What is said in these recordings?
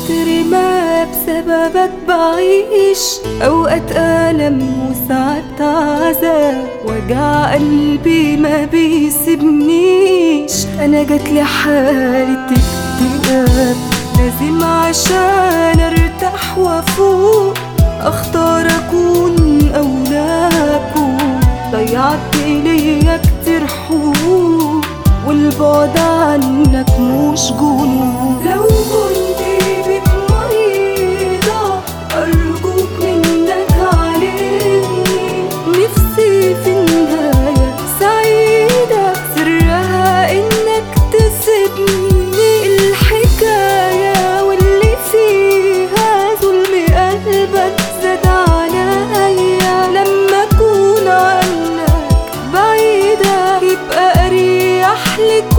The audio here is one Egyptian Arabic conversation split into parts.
كتر ما بسببك بعيش أوقات ألم وساعات عذاب وجع قلبي ما بيسيبنيش أنا جاتلي حالة اكتئاب لازم عشان ارتاح وافوق اختار اكون او لا اكون ضيعت ليا كتير حقوق والبعد عنك مش جنون لو كنت بك مريضة أرجوك منك علمني نفسي في النهاية سعيدة سرها إنك تسيبني الحكاية واللي فيها ظلم قلبك زاد عليا لما أكون عنك بعيدة يبقى أريح لك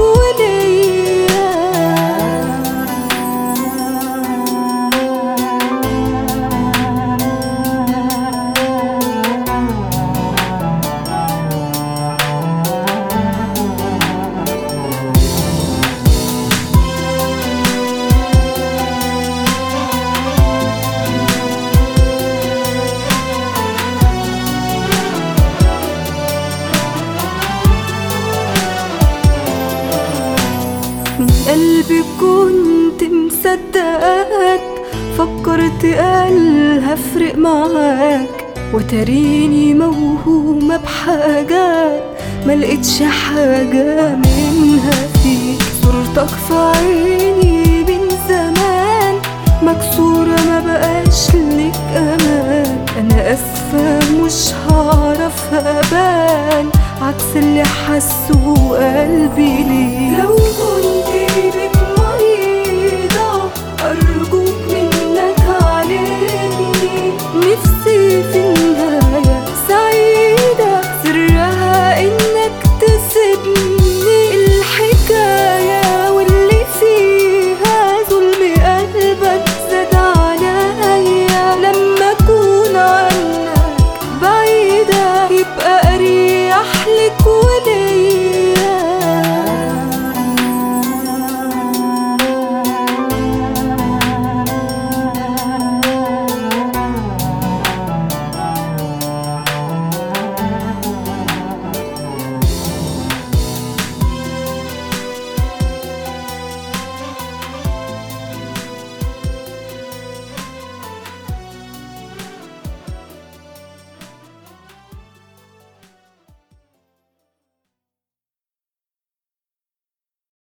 وليا من قلبي كنت مصدقك فكرت قال هفرق معاك وتريني موهومة بحاجات ملقتش حاجة منها فيك صورتك في عيني من زمان مكسورة ما بقاش لك أمان أنا أسفة مش هعرف أبان عكس اللي حسه قلبي ليه